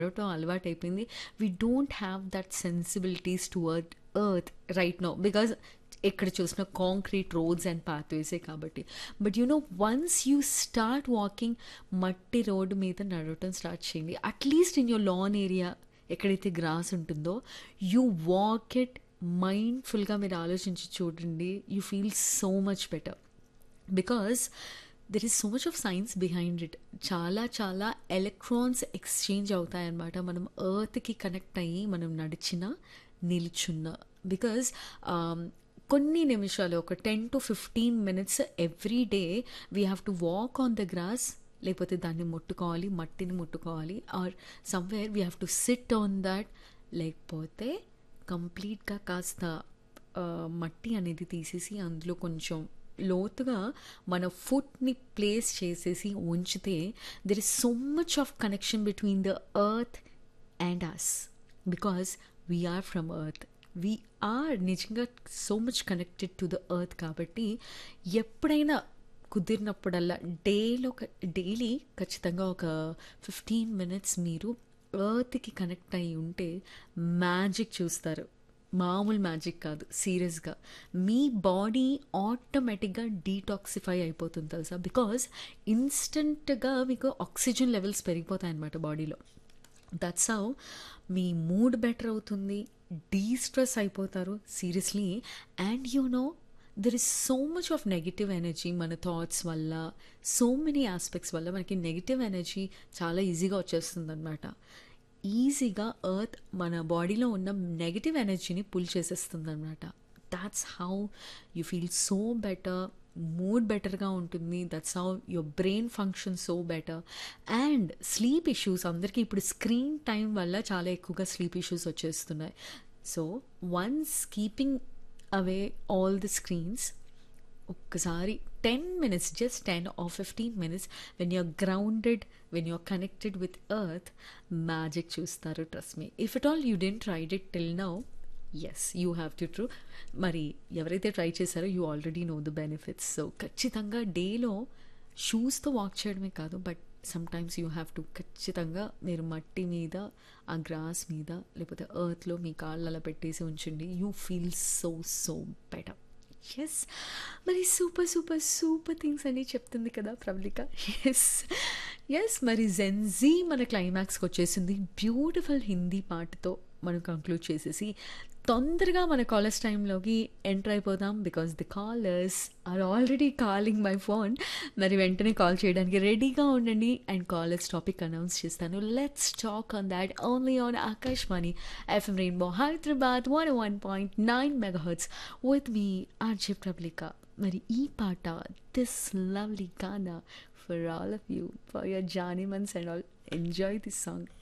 నడవటం అలవాటైపోయింది we don't have that sensibilities toward earth right no because ఎక్కడ చూసిన కాంక్రీట్ రోడ్స్ అండ్ పాత్వేసే కాబట్టి but you know once you start walking మట్టి రోడ్డు మీద నడవటం స్టార్ట్ చేయండి at least in your lawn area ఎక్కడైతే గ్రాస్ ఉంటుందో యూ వాక్ ఇట్ మైండ్ఫుల్గా మీరు ఆలోచించి చూడండి you feel so much better because there is so much of science behind it చాలా చాలా ఎలక్ట్రాన్స్ ఎక్స్చేంజ్ అవుతాయన్నమాట మనం ఎర్త్కి కనెక్ట్ అయ్యి మనం నడిచిన నిల్చున్న బికాజ్ కొన్ని నిమిషాలు ఒక ten to fifteen minutes every day we have to walk on the grass లేకపోతే దాన్ని ముట్టుకోవాలి మట్టిని ముట్టుకోవాలి or somewhere we have to sit on that లేకపోతే కంప్లీట్గా కాస్త మట్టి అనేది తీసేసి అందులో కొంచెం లోతుగా మన ఫుట్ని ప్లేస్ చేసేసి ఉంచితే there is so much of connection between the earth and us because we are from earth we are నిజంగా so much connected to the earth కాబట్టి ఎప్పుడైనా కుదిరినప్పుడల్లా డేలో డైలీ ఖచ్చితంగా ఒక ఫిఫ్టీన్ మినిట్స్ మీరు ఎర్త్కి కనెక్ట్ అయి ఉంటే మ్యాజిక్ చూస్తారు మామూలు మ్యాజిక్ కాదు సీరియస్గా మీ బాడీ ఆటోమేటిక్గా డీటాక్సిఫై అయిపోతుంది తెలుసా బికాజ్ ఇన్స్టెంట్గా మీకు ఆక్సిజన్ లెవెల్స్ పెరిగిపోతాయి అన్నమాట బాడీలో దట్స్ హౌ మీ మూడ్ బెటర్ అవుతుంది డీ స్ట్రెస్ అయిపోతారు seriously and you know there is so much of negative energy మన థాట్స్ వల్ల సో మెనీ ఆస్పెక్ట్స్ వల్ల మనకి నెగిటివ్ ఎనర్జీ చాలా ఈజీగా వచ్చేస్తుంది అనమాట ఈజీగా ఎర్త్ మన బాడీలో ఉన్న నెగిటివ్ ఎనర్జీని పుల్ చేసేస్తుంది అనమాట that's how you feel so better mood బెటర్గా ఉంటుంది that's how your brain function so better and sleep issues అందరికీ ఇప్పుడు స్క్రీన్ టైం వల్ల చాలా ఎక్కువగా స్లీప్ ఇష్యూస్ వచ్చేస్తున్నాయి so once keeping away all the screens ఒక్కసారి ten minutes just ten or fifteen minutes when you are grounded when you are connected with earth magic చూస్తారు trust me if it all you didn't tried it till now yes you have to try మరి ఎవరైతే try చేశారో you already know the benefits so ఖచ్చితంగా డేలో షూస్తో walk చేయడమే కాదు but sometimes you have to ఖచ్చితంగా మీరు మట్టి మీద ఆ గ్రాస్ మీద లేకపోతే ఎర్త్లో మీ కాళ్ళు అలా పెట్టేసి ఉంచండి you feel so so better yes మరి సూపర్ సూపర్ సూపర్ థింగ్స్ అని చెప్తుంది కదా ప్రబలిక ఎస్ ఎస్ మరి జెన్జీ మన క్లైమాక్స్కి వచ్చేసింది బ్యూటిఫుల్ హిందీ పాటతో మనం కంక్లూడ్ చేసేసి తొందరగా మన కాలర్స్ టైంలోకి ఎంటర్ అయిపోదాం because the callers are already calling my phone మరి వెంటనే కాల్ చేయడానికి రెడీగా ఉండండి అండ్ కాలర్స్ టాపిక్ అనౌన్స్ చేస్తాను let's talk on that only on Akashvani FM rainbow Hyderabad one one point nine megahertz with me RJ Prablika మరి ఈ పాట this lovely gaana for all of you for your జానీమన్స్ and all enjoy this song